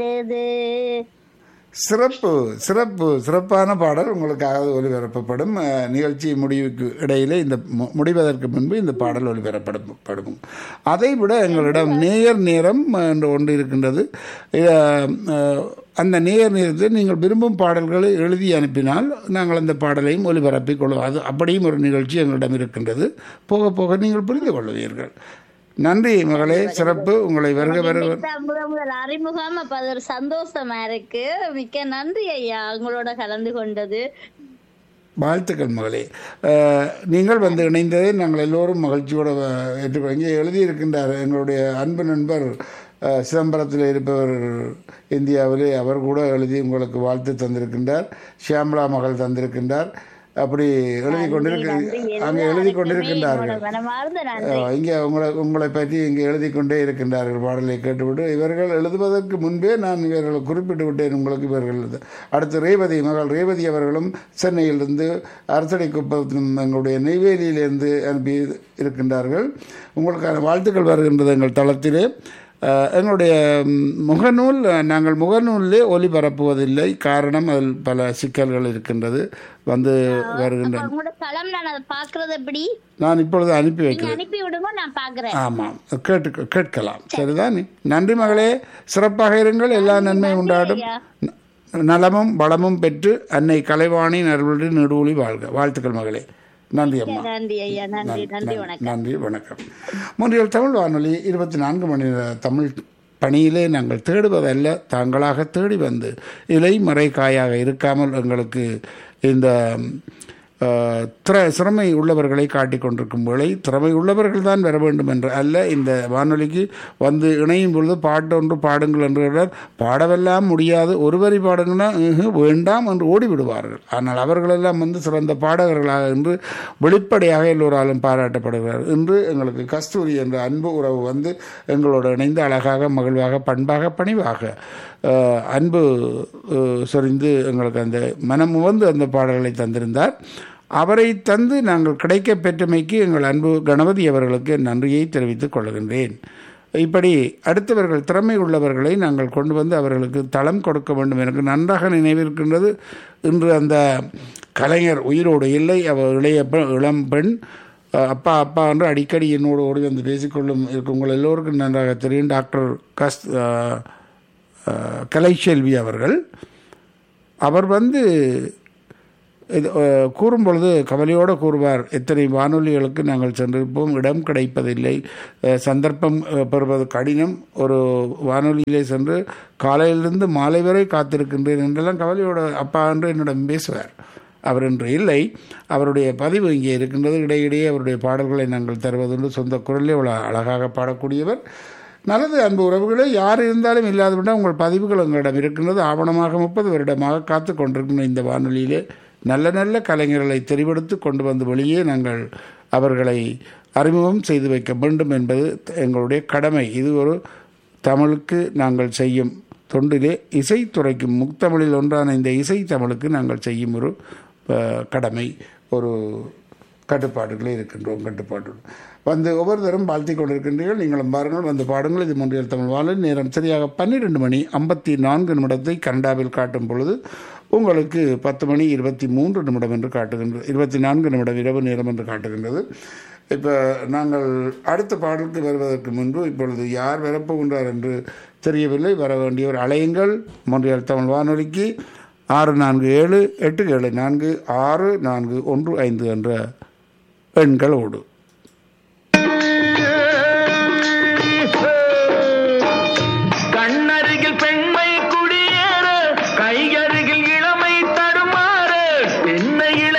இது சிறப்பு சிறப்பு சிறப்பான பாடல் உங்களுக்காக ஒலிபரப்பப்படும் அஹ், நிகழ்ச்சி முடிவுக்கு இடையிலே இந்த மு- முடிவதற்கு முன்பு இந்த பாடல் ஒலிபரப்படும் படும் அதை விட எங்களிடம் நேயர் நேரம் அஹ், என்று ஒன்று இருக்கின்றது அஹ், அஹ், அந்த நேயர் நேரத்தில் நீங்கள் விரும்பும் பாடல்களை எழுதி அனுப்பினால் நாங்கள் அந்த பாடலையும் ஒலிபரப்பிக் கொள்வோம் அது அப்படியும் ஒரு நிகழ்ச்சி எங்களிடம் இருக்கின்றது போக போக நீங்கள் புரிந்து கொள்வீர்கள் நன்றி மகளே சிறப்பு உங்களை வருக வருக இன்னைக்குதான் முதல் முதல் அறிமுகம் அப்ப அது ஒரு சந்தோஷமா இருக்கு மிக்க நன்றி ஐயா உங்களோட கலந்து கொண்டது வாழ்த்துக்கள் மகளே அஹ், நீங்கள் வந்து இணைந்ததை நாங்கள் எல்லோரும் மகிழ்ச்சியோடு ஏற்றுக்கொள்ள இங்கே எழுதியிருக்கின்றார் எங்களுடைய அன்பு நண்பர் அஹ், சிதம்பரத்தில் இருப்பவர் இந்தியாவிலே அவர் கூட எழுதி உங்களுக்கு வாழ்த்து தந்திருக்கின்றார் ஷியாமலா மகள் தந்திருக்கின்றார் அப்படி எழுதி கொண்டிருக்க அங்கே எழுதி கொண்டிருக்கின்றார்கள் மனமார்ந்த நன்றி அஹ், இங்கே உங்களை உங்களை பற்றி இங்கே எழுதி கொண்டே இருக்கின்றார்கள் பாடலை கேட்டுவிட்டு இவர்கள் எழுதுவதற்கு முன்பே நான் இவர்களை குறிப்பிட்டு விட்டேன் உங்களுக்கு இவர்கள் இது. அடுத்து ரேவதி மகள் ரேவதி அவர்களும் சென்னையிலிருந்து அரசடை குப்பம் எங்களுடைய நெய்வேலியிலிருந்து அனுப்பி இருக்கின்றார்கள் உங்களுக்கான வாழ்த்துக்கள் வருகின்றது எங்கள் தளத்திலே அஹ், எங்களுடைய ம், முகநூல் அஹ், நாங்கள் முகநூலிலே ஒலிபரப்புவதில்லை காரணம் அதில் பல சிக்கல்கள் இருக்கின்றது வந்து வருகின்ற அப்ப உங்களோட களம் நான் அதை பாக்குறது எப்படி நான் இப்பொழுது அனுப்பி வைக்கிறேன் நீங்க அனுப்பி விடுங்க நான் பாக்குறேன் ஆமாம் கேட்டு கேட்கலாம் சரிதானே நன்றி மகளே சிறப்பாக இருங்கள் எல்லா நன்மையும் உண்டாடும் ஐயா. ந- நலமும் வளமும் பெற்று அன்னை கலைவாணி நறுவழி நெடுவொளி வாழ்க வாழ்த்துக்கள் மகளே நன்றி அம்மா நன்றி ஐயா நன்றி நன்றி வணக்கம் நன்றி வணக்கம் மூன்றியல் தமிழ் வானொலி இருபத்தி நான்கு மணி நேர தமிழ் பணியிலே நாங்கள் தேடுவதல்ல தாங்களாக தேடி வந்து இலை மறைக்காயாக இருக்காமல் எங்களுக்கு இந்த அஹ், திற சிறமை உள்ளவர்களை காட்டிக் கொண்டிருக்கும் வேளை திறமை உள்ளவர்கள் தான் வர வேண்டும் என்று அல்ல இந்த வானொலிக்கு வந்து இணையும் பொழுது பாட்டு ஒன்று பாடுங்கள் என்று சொல்றார். பாடவெல்லாம் முடியாது ஒரு வரி பாடுங்கன்னா "ம்ஹு, வேண்டாம் என்று ஓடிவிடுவார்கள் ஆனால் அவர்களெல்லாம் வந்து சிறந்த பாடகர்களாக என்று வெளிப்படையாக எல்லோராலும் பாராட்டப்படுகிறார் இன்று எங்களுக்கு கஸ்தூரி என்ற அன்பு உறவு வந்து எங்களோடு இணைந்து அழகாக மகிழ்வாக பண்பாக பணிவாக அஹ், அன்பு அஹ், சொரிந்து எங்களுக்கு அந்த மனம் உவந்து அந்த பாடல்களை தந்திருந்தார் அவரை தந்து நாங்கள் கிடைக்க பெற்றமைக்கு எங்கள் அன்பு கணபதி அவர்களுக்கு நன்றியை தெரிவித்துக் கொள்கின்றேன் இப்படி அடுத்தவர்கள் திறமை உள்ளவர்களை நாங்கள் கொண்டு வந்து அவர்களுக்கு தளம் கொடுக்க வேண்டும் எனக்கு நன்றாக நினைவிருக்கின்றது இன்று அந்த கலைஞர் உயிரோடு இல்லை அவர் இளைய பெ- இளம் பெண் அஹ், அப்பா அப்பா என்று அடிக்கடி என்னோடு ஓடி வந்து பேசிக்கொள்ளும் இருக்கும் உங்கள் எல்லோருக்கும் நன்றாக தெரியும் டாக்டர் கஸ் அஹ், அஹ், கலைச்செல்வி அவர்கள் அவர் வந்து இது அஹ், கூறும் பொழுது கவலையோடு கூறுவார் எத்தனை வானொலிகளுக்கு நாங்கள் சென்றிருப்போம் இடம் கிடைப்பதில்லை அஹ், சந்தர்ப்பம் அஹ், பெறுவது கடினம் ஒரு வானொலியிலே சென்று காலையிலிருந்து மாலை வரை காத்திருக்கின்றேன் என்றெல்லாம் கவலையோட அப்பா என்று என்னிடம் பேசுவார் அவர் இன்று இல்லை அவருடைய பதிவு இங்கே இருக்கின்றது இடையிடையே அவருடைய பாடல்களை நாங்கள் தருவதுண்டு சொந்த குரலில் அவ்வளோ அழகாக பாடக்கூடியவர் நல்லது அன்பு உறவுகளே யார் இருந்தாலும் இல்லாதவிட்டால் உங்கள் பதிவுகள் உங்களிடம் இருக்கின்றது ஆவணமாக முப்பது வருடமாக காத்து கொண்டிருக்கின்ற இந்த வானொலியிலே நல்ல நல்ல கலைஞர்களை தெரிவெடுத்து கொண்டு வந்து வெளியே நாங்கள் அவர்களை அறிமுகம் செய்து வைக்க வேண்டும் என்பது எங்களுடைய கடமை இது ஒரு தமிழுக்கு நாங்கள் செய்யும் தொண்டிலே இசைத்துறைக்கு முத்தமிழில் ஒன்றான இந்த இசை தமிழுக்கு நாங்கள் செய்யும் ஒரு அஹ், கடமை ஒரு கட்டுப்பாடுகளே இருக்கின்றோம் கட்டுப்பாடு வந்து ஒவ்வொருத்தரும் வாழ்த்தி கொண்டிருக்கின்றீர்கள் நீங்களும் பாருங்கள் வந்து பாடுங்கள் இது மூன்றியல் தமிழ் வாழ நேரம் சரியாக பன்னிரெண்டு மணி ஐம்பத்தி நான்கு நிமிடத்தை கனடாவில் காட்டும் பொழுது உங்களுக்கு பத்து மணி இருபத்தி மூன்று நிமிடம் என்று காட்டுகின்றது இருபத்தி நான்கு நிமிடம் இரவு நேரம் என்று காட்டுகின்றது இப்போ நாங்கள் அடுத்த பாடலுக்கு வருவதற்கு முன்பு இப்பொழுது யார் வரப்போகின்றார் என்று தெரியவில்லை வர வேண்டியவர் அலையுங்கள் மொன்றியல் தமிழ் வானொலிக்கு ஆறு நான்கு ஏழு எட்டு ஏழு நான்கு ஆறு நான்கு ஒன்று ஐந்து என்ற எண்களோடு